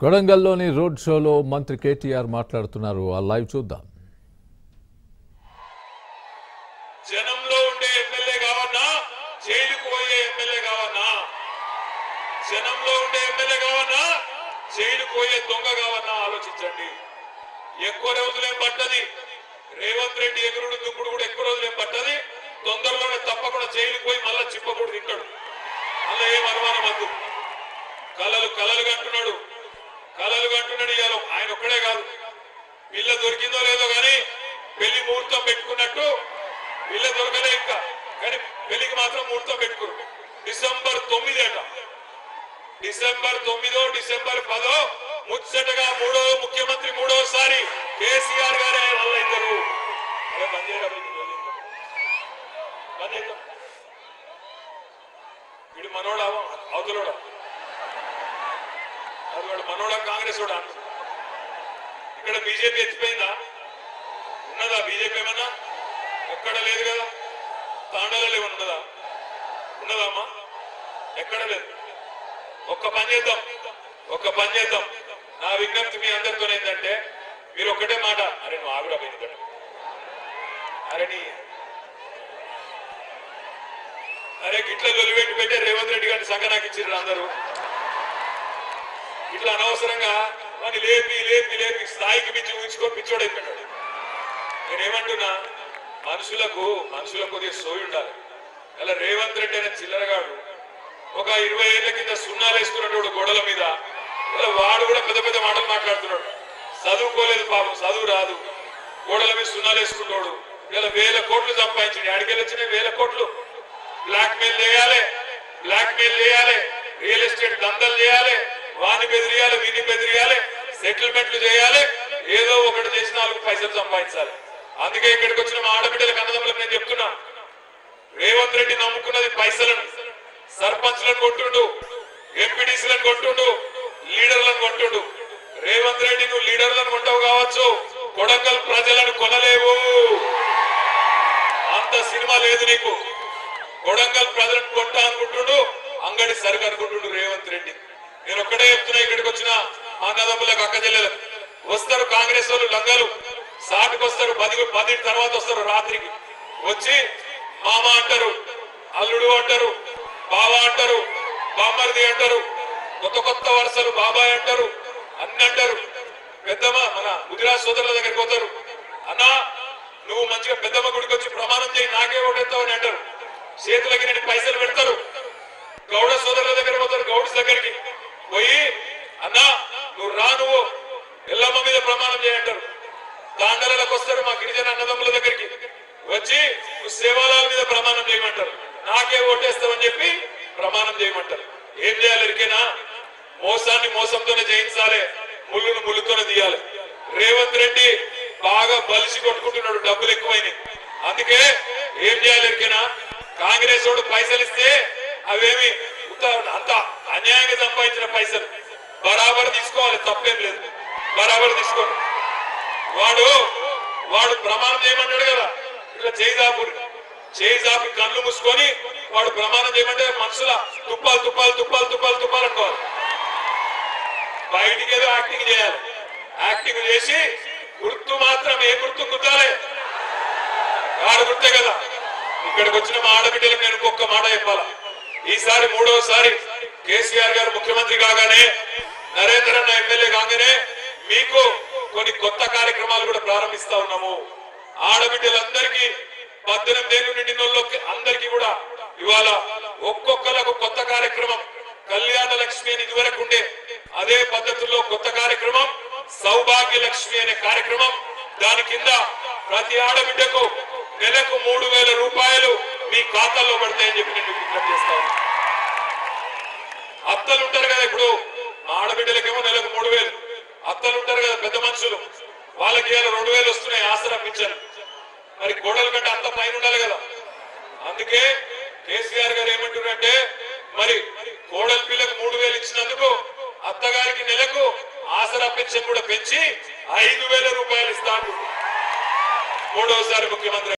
కొడంగల్లోని road షోలో మంత్రి కేటీఆర్ మాట్లాడుతున్నారు ఆ లైవ్ చూద్దాం జనంలో ఉండే ఎమ్మెల్యే కావన్నా జైలుకు పోయే ఎమ్మెల్యే కావన్నా జనంలో ఉండే ఎమ్మెల్యే కావన్నా జైలుకు పోయే దొంగ కావన్నా ఆలోచించండి ఎక్కువ రోజులేం పట్టది రేవంత్ రెడ్డి ఎగురుడు దుక్కుడు కూడా ఎక్కువ రోజులేం పట్టది తొందరలోనే తప్పకుండా జైలుకు పోయి మళ్ళా చిప్పకూడు తింటాడు అలా ఏం అనుమానం వద్దు కలలు కలలు కంటున్నాడు కలలు కంటున్నాడు ఇవాళ ఆయన ఒక్కడే కాదు పిల్ల దొరికిందో లేదో గాని పెళ్లి ముహూర్తం పెట్టుకున్నట్టు పిల్ల దొరకలే ఇంకా కానీ పెళ్లికి మాత్రం ముహూర్తం పెట్టుకురు డిసెంబర్ తొమ్మిది అట డిసెంబర్ తొమ్మిదో డిసెంబర్ పదో ముచ్చటగా మూడో ముఖ్యమంత్రి మూడోసారి కేసీఆర్ గారే వల్ల ఇద్దరు అరే బంద్ చేయరా బాయ్, ఇది వదిలేయండి. బంద్ చేద్దాం. వీడు మనోడా అవతలోడా అది వాడు మనోడా కాంగ్రెస్ వాడా ఇక్కడ బీజేపీ ఎత్తిపోయిందా ఉన్నదా బీజేపీ ఏమన్నా ఎక్కడ లేదు కదా తాండాలలో ఏమన్నా ఉన్నదా ఉన్నదా అమ్మా ఎక్కడ లేదు ఒక్క పని చేద్దాం ఒక్క పని చేద్దాం నా విజ్ఞప్తి మీ అందరితో ఏంటంటే మీరు ఒక్కటే మాట అరే నువ్వు ఆవిడ పోయింది అరే నీ అరే గిట్ల లొలిపెట్టి పెట్టే రేవంత్ రెడ్డి గారిని సంఘ నాకు ఇచ్చారు అందరూ ఇట్లా అనవసరంగా వాడిని లేపి లేపి లేపి స్థాయికి మించి ఊహించుకొని పిచ్చోడైపోయాడు నేనేమంటున్నా మనుషులకు మనుషులకు కొద్దిగా సోయి ఉండాలి అలా రేవంత్ రెడ్డి అనే చిల్లరగాడు ఒక ఇరవై ఏళ్ల కింద సున్నాలు వేసుకున్నటువంటి గోడల మీద ఇలా వాడు కూడా పెద్ద పెద్ద మాటలు మాట్లాడుతున్నాడు చదువుకోలేదు పాపం చదువు రాదు గోడల మీద సున్నాలు వేసుకున్నాడు ఇలా వేల కోట్లు సంపాదించాడు అడిగేలు వచ్చినాయి వేల కోట్లు బ్లాక్ మెయిల్ చేయాలి బ్లాక్ మెయిల్ చేయాలి రియల్ ఎస్టేట్ దందలు చేయాలి వాని బెదిరియాలి వీని బెదిరియాలి సెటిల్మెంట్లు చేయాలి ఏదో ఒకటి చేసి నాలుగు పైసలు సంపాదించాలి అందుకే ఇక్కడికి వచ్చిన మా ఆడబిడ్డలకు అన్నదమ్ములకు నేను చెప్తున్నా రేవంత్ రెడ్డి నమ్ముకున్నది పైసలను సర్పంచ్లను కొట్టుండు ఎంపీడీసీలను కొట్టుండు లీడర్లను కొట్టుండు రేవంత్ రెడ్డి నువ్వు లీడర్లను కొంటావు కావచ్చు కొడంగల్ ప్రజలను కొనలేవు అంత సినిమా లేదు నీకు కొడంగల్ ప్రజలను కొంటా అనుకుంటుండు అంగడి సరుకు అనుకుంటుండు రేవంత్ రెడ్డి నేను ఒక్కటే చెప్తున్నా ఇక్కడికి వచ్చిన మా అన్నదమ్ములకు అక్క చెల్లెలకు వస్తారు కాంగ్రెస్ వాళ్ళు లంగలు సాటుకు వస్తారు పది పది తర్వాత వస్తారు రాత్రికి వచ్చి మామ అంటారు అల్లుడు అంటారు బావ అంటారు బామ్మర్ది అంటారు కొత్త కొత్త వరుసలు బాబాయ్ అంటారు అన్ని అంటారు పెద్దమ్మ మన గుజరాత్ సోదరుల దగ్గరికి పోతారు అన్నా నువ్వు మంచిగా పెద్దమ్మ గుడికి వచ్చి ప్రమాణం చేయి నాకే ఓటేస్తావు అని అంటారు చేతులకి నేను పైసలు పెడతారు గౌడ సోదరుల దగ్గర పోతారు గౌడ్స్ దగ్గరికి పోయి అన్నా నువ్వు రా నువ్వు ఎల్లమ్మ మీద ప్రమాణం చేయంటారు తాండలకు వస్తారు మా గిరిజన అన్నదమ్ముల దగ్గరికి వచ్చి నువ్వు సేవాలాల మీద ప్రమాణం చేయమంటారు నాకే ఓటేస్తావని చెప్పి ప్రమాణం చేయమంటారు ఏం చేయాలి ఎరికేనా మోసాన్ని మోసంతోనే జయించాలి ముళ్ళును ముళ్ళుతోనే తీయాలి రేవంత్ రెడ్డి బాగా బలిసి కొట్టుకుంటున్నాడు డబ్బులు ఎక్కువైనాయి అందుకే ఏం చేయాలి ఎరికేనా కాంగ్రెస్ వాడు పైసలు ఇస్తే అవేమి ఉత్త- అంత అన్యాయంగా సంపాదించిన పైసలు బరాబర్ తీసుకోవాలి తప్పేం లేదు బరాబర్ తీసుకోండి వాడు వాడు ప్రమాణం చేయమంటాడు కదా ఇట్లా చేయి దాపు చేయి దాపి కళ్ళు మూసుకొని వాడు ప్రమాణం చేయమంటే మనసుల తుప్పాలు తుప్పాలు తుప్పాలు తుప్పాలు తుప్పాలు అనుకోవాలి బయటికి ఏదో యాక్టింగ్ చేయాలి యాక్టింగ్ చేసి గుర్తు మాత్రం ఏ గుర్తు గుర్తాలే ఆడు గుర్తే కదా ఇక్కడికి వచ్చిన మా ఆడబిడ్డలకు నేను ఒక్క మాట చెప్పాలా ఈసారి మూడోసారి కేసీఆర్ గారు ముఖ్యమంత్రి కాగానే నరేంద్ర అన్న ఎమ్మెల్యే కాగానే మీకు కొన్ని కొత్త కార్యక్రమాలు కూడా ప్రారంభిస్తా ఉన్నాము ఆడబిడ్డలందరికీ పద్దెనిమిది ఏళ్ళు నిండిన వాళ్ళకి అందరికీ కూడా ఇవాళ ఒక్కొక్కలకు కొత్త కార్యక్రమం కళ్యాణ లక్ష్మి అని ఇదివరకు ఉండే అదే పద్ధతుల్లో కొత్త కార్యక్రమం సౌభాగ్య లక్ష్మి అనే కార్యక్రమం దాని కింద ప్రతి ఆడబిడ్డకు నెలకు మూడు వేల రూపాయలు మీ ఖాతాల్లో పడతాయని చెప్పి నేను విజ్ఞప్తి చేస్తా ఉన్నా. అత్తలు ఉంటారు కదా ఇప్పుడు మా ఆడబిడ్డలకేమో నెలకు మూడు వేలు అత్తలు ఉంటారు కదా పెద్ద మనుషులు వాళ్ళకి ఇవాళ రెండు వేలు వస్తున్నాయి ఆసరా పింఛన్ మరి గోడల కంటే అంత పైన ఉండాలి కదా అందుకే కేసీఆర్ గారు ఏమంటున్నారంటే మరి కోడల పిల్లకు మూడు వేలు ఇచ్చినందుకు అత్తగారికి నెలకు ఆసరా పెన్షన్ కూడా పెంచి ఐదు వేల రూపాయలు ఇస్తాను మూడోసారి ముఖ్యమంత్రి